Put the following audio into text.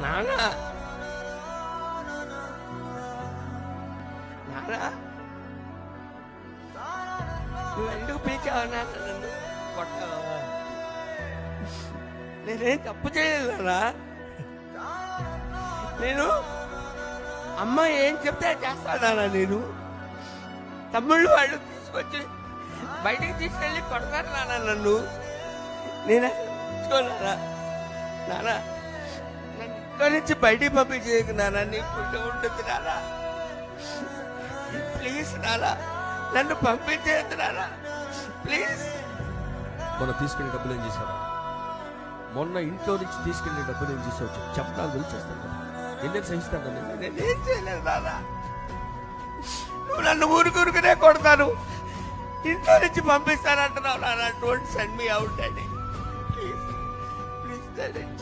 నాన్న నాన్న నువ్వు ఎందుకు పీకావు నాన్న నన్ను కొట్టావా నేనేం తప్పు చేయలేదు నాన్న నేను అమ్మ ఏం చెప్తే అది చేస్తానా నేను తమ్ముళ్ళు వాళ్ళు తీసుకొచ్చి బయటికి తీసుకెళ్ళి కొడతారు నాన్న నన్ను నేను చూడాలా నాన్న నన్ను ఇంట్లో నుంచి బయటికి పంపించేయకు నాన్న నీ పుట్ట ఉంటుంది నాన్న ప్లీజ్ నాన్న నన్ను పంపించేది నాన్న ప్లీజ్ మొన్న తీసుకెళ్లే డబ్బులు ఏం చేశారా మొన్న ఇంట్లో నుంచి తీసుకెళ్లే డబ్బులు ఏం చేసావు చెప్పు. చెప్పడానికి వచ్చేస్తాను కదా ఎందుకు సహిస్తాను నేను నేనేం చేయలేదు నాన్న నువ్వు నన్ను ఊరుకూరుకునే కొడతాను ఇంట్లో నుంచి పంపిస్తానంటున్నావు నాన్న డోంట్ సెండ్ మీ అవుట్ అండి ప్లీజ్ ప్లీజ్